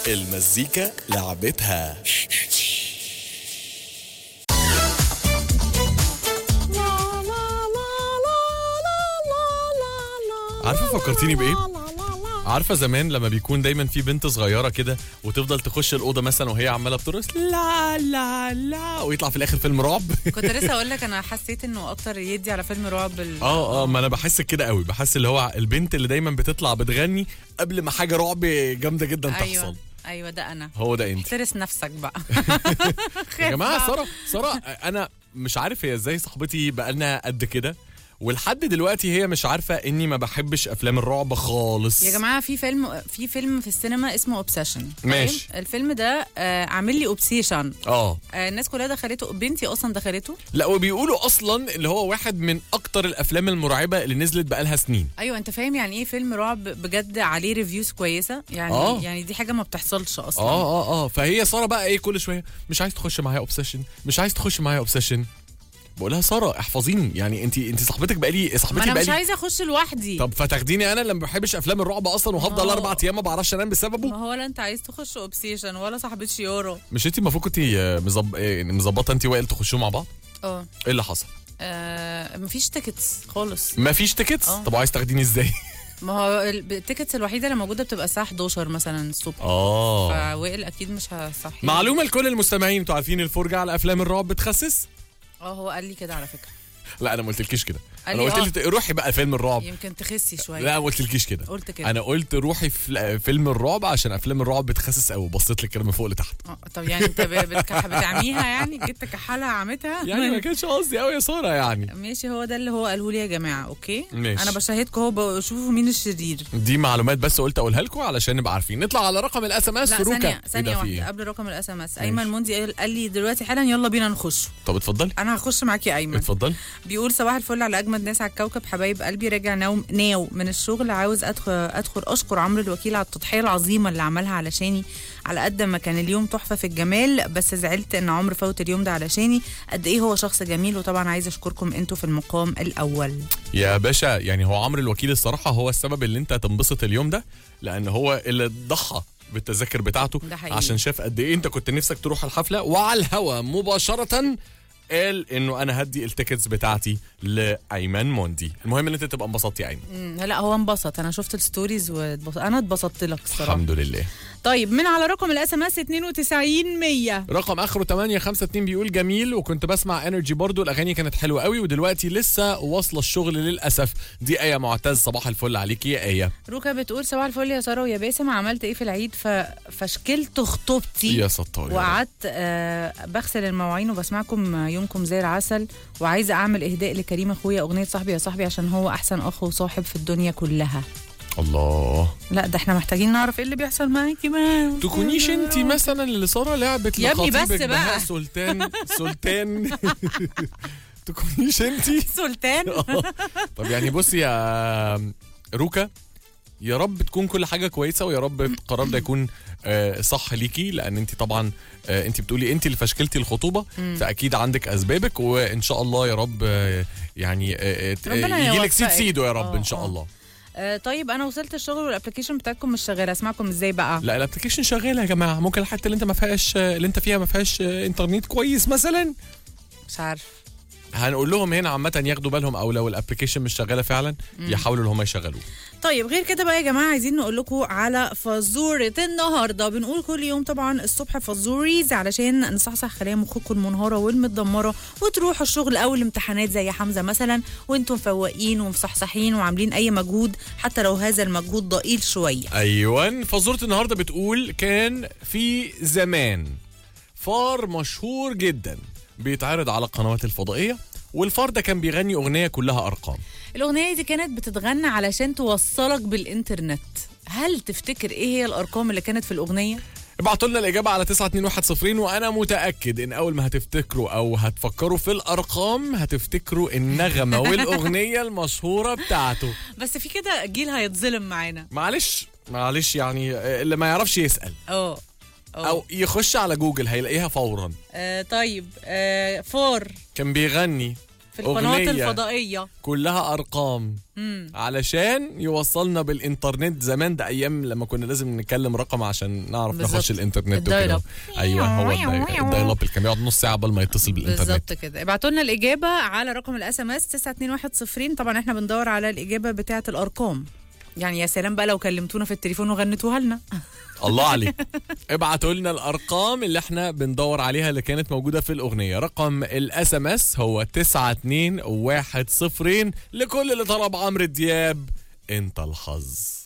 المزيكا لعبتها عارفه فكرتيني بايه عارفه زمان لما بيكون دايما في بنت صغيره كده وتفضل تخش الاوضه مثلا وهي عماله بترقص لا لا لا ويطلع في الاخر فيلم رعب كنت لسه اقول لك انا حسيت انه اكتر يدي على فيلم رعب ال... اه اه ما انا بحس كده قوي بحس اللي هو البنت اللي دايما بتطلع بتغني قبل ما حاجه رعب جامده جدا ايوه تحصل ايوه ده انا هو ده انت احترس نفسك بقى يا جماعه خاف ساره ساره انا مش عارف هي ازاي صاحبتي بقالنا قد كده ولحد دلوقتي هي مش عارفه اني ما بحبش افلام الرعب خالص يا جماعه في فيلم في فيلم في السينما اسمه اوبسيشن ماشي. الفيلم ده آه عامل لي اوبسيشن اه آه الناس كلها دخلته بنتي اصلا دخلته لا وبيقولوا اصلا اللي هو واحد من اكتر الافلام المرعبه اللي نزلت بقالها سنين ايوه انت فاهم يعني ايه فيلم رعب بجد عليه ريفيوز كويسه يعني آه. يعني دي حاجه ما بتحصلش اصلا اه اه اه فهي ساره بقى ايه كل شويه مش عايز تخش معايا اوبسيشن مش عايز تخش معايا اوبسيشن بقول لها ساره احفظيني يعني انت انت صاحبتك بقالي ما صاحبتي انا مش بقالي عايزه اخش لوحدي طب فتاخديني انا اللي ما بحبش افلام الرعب اصلا وهفضل ما هو- اربع ايام ما بعرفش انام ما بسببه هو لا انت عايز تخش اوبسيشن ولا صاحبتي يورو مش انت المفروض كنت مظب... إيه، مظبطه انت وائل تخشوا مع بعض اه ايه اللي حصل آه، مفيش تيكتس خالص ما فيش تيكتس آه. طب عايز تاخديني ازاي ما هو ال- التيكتس الوحيده اللي موجوده بتبقى الساعه 11 مثلا الصبح اه فوائل اكيد مش هصحي معلومه لكل المستمعين انتوا عارفين الفرجه على افلام الرعب بتخسس اه هو قال لي كده على فكره لا انا ما قلتلكيش كده قال انا لي قلت لك روحي بقى فيلم الرعب يمكن تخسي شويه لا ما قلتلكيش كده قلت كده انا قلت روحي في فيلم الرعب عشان افلام الرعب بتخسس قوي بصيت لك كده من فوق لتحت آه، طب يعني انت ب- بتكح بتعميها يعني جيت تكحلها عمتها يعني ما كانش قصدي قوي يا ساره يعني ماشي هو ده اللي هو قاله لي يا جماعه اوكي ماشي. انا بشاهدكم اهو بشوفوا مين الشرير دي معلومات بس قلت اقولها لكم علشان نبقى عارفين نطلع على رقم الاس ام اس لا روكا ثانيه إيه ثانيه ده في واحده إيه؟ قبل رقم الاس ام اس ايمن موندي قال قال لي دلوقتي حالا يلا بينا نخش طب اتفضلي انا هخش معاك يا ايمن اتفضلي بيقول صباح الفل على اجمد ناس على الكوكب حبايب قلبي راجع نوم ناو من الشغل عاوز ادخل ادخل اشكر عمرو الوكيل على التضحيه العظيمه اللي عملها علشاني على قد ما كان اليوم تحفه في الجمال بس زعلت ان عمرو فوت اليوم ده علشاني قد ايه هو شخص جميل وطبعا عايزه اشكركم انتوا في المقام الاول يا باشا يعني هو عمرو الوكيل الصراحه هو السبب اللي انت تنبسط اليوم ده لان هو اللي ضحى بالتذاكر بتاعته ده حقيقي. عشان شاف قد ايه انت كنت نفسك تروح الحفله وعلى الهوا مباشره قال انه انا هدي التيكتس بتاعتي لايمن موندي المهم ان انت تبقى انبسطت يا ايمن مم، لا هو انبسط انا شفت الستوريز واتبسط انا اتبسطت لك الصراحه الحمد لله طيب من على رقم الاس ام اس 92 100 رقم اخره 852 بيقول جميل وكنت بسمع انرجي برضو الاغاني كانت حلوه قوي ودلوقتي لسه واصله الشغل للاسف دي ايه معتز صباح الفل عليكي يا ايه روكا بتقول صباح الفل يا ساره ويا باسم عملت ايه في العيد ف... فشكلت خطوبتي يا ستار يا رب. وقعدت آه بغسل المواعين وبسمعكم يومكم زي العسل وعايزه اعمل اهداء لكريم اخويا اغنيه صاحبي يا صاحبي عشان هو احسن اخ وصاحب في الدنيا كلها الله لا ده احنا محتاجين نعرف ايه اللي بيحصل معاكي بقى تكونيش انت مثلا اللي ساره لعبت يا ابني بس لخطيبك بقى. بهاء سلطان سلطان تكونيش انت سلطان طب يعني بصي يا روكا يا رب تكون كل حاجه كويسه ويا رب القرار ده يكون آه، صح ليكي لان انت طبعا آه، انت بتقولي انت اللي فشكلتي الخطوبه فاكيد عندك اسبابك وان شاء الله يا رب آه، يعني ربنا يجي لك سيد يوفقك. سيده يا رب آه، ان شاء آه. الله آه طيب انا وصلت الشغل والابلكيشن بتاعتكم مش شغاله اسمعكم ازاي بقى لا الابلكيشن شغاله يا جماعه ممكن الحته اللي انت ما فيهاش اللي انت فيها ما فيهاش آه، انترنت كويس مثلا مش عارف هنقول لهم هنا عامه ياخدوا بالهم او لو الابلكيشن مش شغاله فعلا يحاولوا ان هم يشغلوه طيب غير كده بقى يا جماعه عايزين نقول لكم على فزوره النهارده بنقول كل يوم طبعا الصبح فزوريز علشان نصحصح خلايا مخكم المنهاره والمتدمره وتروحوا الشغل او الامتحانات زي حمزه مثلا وانتم مفوقين ومصحصحين وعاملين اي مجهود حتى لو هذا المجهود ضئيل شويه ايوه فزوره النهارده بتقول كان في زمان فار مشهور جدا بيتعرض على القنوات الفضائيه والفار ده كان بيغني اغنيه كلها ارقام الاغنيه دي كانت بتتغنى علشان توصلك بالانترنت هل تفتكر ايه هي الارقام اللي كانت في الاغنيه ابعتوا لنا الاجابه على 92110 وانا متاكد ان اول ما هتفتكروا او هتفكروا في الارقام هتفتكروا النغمه والاغنيه المشهوره بتاعته بس في كده جيل هيتظلم معانا معلش معلش يعني آه، اللي ما يعرفش يسال اه أوه. او يخش على جوجل هيلاقيها فورا آه طيب آه فور كان بيغني في القنوات أغنية. الفضائيه كلها ارقام امم علشان يوصلنا بالانترنت زمان ده ايام لما كنا لازم نتكلم رقم عشان نعرف بالظبط. نخش الانترنت الدايل وكده اب. ايوه هو الدايل الدايل اب اللي كان بيقعد نص ساعه قبل ما يتصل بالانترنت بالظبط كده ابعتوا لنا الاجابه على رقم الاس ام اس 92110 طبعا احنا بندور على الاجابه بتاعه الارقام يعني يا سلام بقى لو كلمتونا في التليفون وغنتوها لنا الله عليك ابعتوا لنا الارقام اللي احنا بندور عليها اللي كانت موجوده في الاغنيه رقم الاس ام اس هو 92110 لكل اللي طلب عمرو دياب انت الحظ